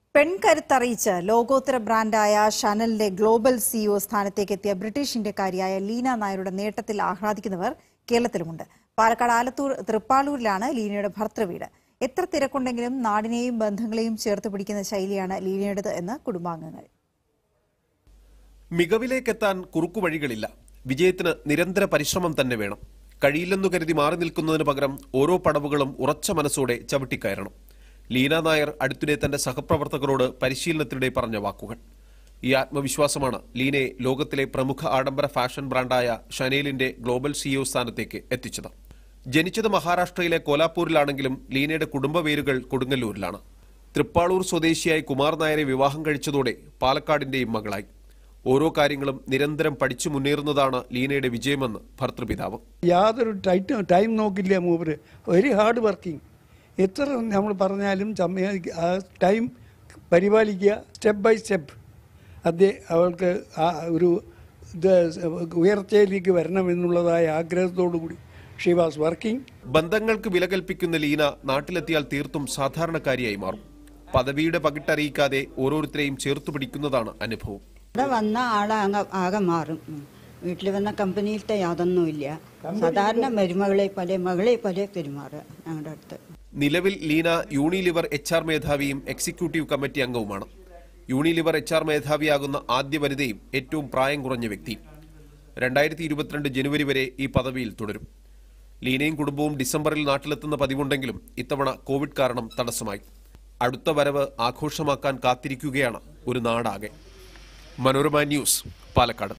പെൺകരുത്തറിയിച്ച് ലോകോത്തര ബ്രാൻഡായ ഷാനലിന്റെ global CEO സ്ഥാനത്തേക്ക് എത്തിയ ബ്രിട്ടീഷ് ഇന്ത്യക്കാരിയായ ലീന നായരുടെ നേട്ടത്തിൽ ആഹ്ലാദിക്കുന്നവർ കേരളത്തിലുമുണ്ട് പാലക്കാട് ആലത്തൂർ തൃപ്പാളൂരിലാണ് ലീനയുടെ ഭർത്തൃവീട് എത്ര തിരക്കുണ്ടെങ്കിലും നാടിനെയും ബന്ധങ്ങളെയും ചേർത്ത് പിടിക്കുന്ന ശൈലിയാണ് ലീനയുടേത് എന്ന് കുടുംബാംഗങ്ങൾ മികവിലേക്കെത്താൻ കുറുക്കുവഴികളില്ല വിജയത്തിന് നിരന്തര പരിശ്രമം തന്നെ വേണം കഴിയില്ലെന്നു കരുതി മാറി നിൽക്കുന്നതിന് പകരം ഓരോ പടവുകളും ഉറച്ച മനസ്സോടെ ചവിട്ടിക്കയറണം ലീന നായർ അടുത്തിടെ തന്റെ സഹപ്രവർത്തകരോട് പരിശീലനത്തിനിടെ പറഞ്ഞ വാക്കുകൾ ഈ ആത്മവിശ്വാസമാണ് ലീനയെ ലോകത്തിലെ പ്രമുഖ ആഡംബര ഫാഷൻ ബ്രാൻഡായ ഷനേലിന്റെ ഗ്ലോബൽ സിഇഒ സ്ഥാനത്തേക്ക് എത്തിച്ചത് ജനിച്ചത് മഹാരാഷ്ട്രയിലെ കോലാപ്പൂരിലാണെങ്കിലും ലീനയുടെ കുടുംബ വേരുകൾ കൊടുങ്ങല്ലൂരിലാണ് തൃപ്പാളൂർ സ്വദേശിയായി കുമാർ നായരെ വിവാഹം കഴിച്ചതോടെ പാലക്കാടിന്റെയും മകളായി ഓരോ കാര്യങ്ങളും നിരന്തരം പഠിച്ചു മുന്നേറുന്നതാണ് ലീനയുടെ വിജയമെന്ന് ഭർത്തൃപിതാവ് യാതൊരു ടൈറ്റ് ടൈം നോക്കില്ല മൂപ്പര് വെരി ഹാർഡ് വർക്കിംഗ് എത്ര നമ്മൾ പറഞ്ഞാലും ചമ്മ- ആ ടൈം പരിപാലിക്കുക സ്റ്റെപ്പ് ബൈ സ്റ്റെപ്പ് അതേ അവൾക്ക് ആ ഒരു ഇത് ഉയർച്ചയിലേക്ക് വരണമെന്നുള്ളതായ ആഗ്രഹത്തോടു കൂടി ഷീ വാസ് വർക്കിംഗ് ബന്ധങ്ങൾക്ക് വില കൽപ്പിക്കുന്ന ലീന നാട്ടിലെത്തിയാൽ തീർത്തും സാധാരണക്കാരിയായി മാറും പദവിയുടെ പകിട്ടറിയിക്കാതെ ഓരോരുത്തരെയും ചേർത്തു പിടിക്കുന്നതാണ് അനുഭവം ഇവിടെ വന്ന ആളാകെ ആകെ മാറും വീട്ടിൽ വന്ന കമ്പനിയിലത്തെ യാതൊന്നുമില്ല സാധാരണ മരുമകളെ പോലെ മകളെ പോലെ പെരുമാറുക ഞങ്ങളുടെ അടുത്ത് നിലവിൽ ലീന യൂണിലിവർ എച്ച് ആർ മേധാവിയും എക്സിക്യൂട്ടീവ് കമ്മിറ്റി അംഗവുമാണ് യൂണിലിവർ എച്ച് ആർ മേധാവിയാകുന്ന ആദ്യ വനിതയും ഏറ്റവും പ്രായം കുറഞ്ഞ വ്യക്തിയും രണ്ടായിരത്തി ഇരുപത്തിരണ്ട് ജനുവരി വരെ ഈ പദവിയിൽ തുടരും ലീനയും കുടുംബവും ഡിസംബറിൽ നാട്ടിലെത്തുന്ന പതിവുണ്ടെങ്കിലും ഇത്തവണ കോവിഡ് കാരണം തടസ്സമായി അടുത്ത വരവ് ആഘോഷമാക്കാൻ കാത്തിരിക്കുകയാണ് ഒരു നാടാകെ മനോരമ ന്യൂസ് പാലക്കാട്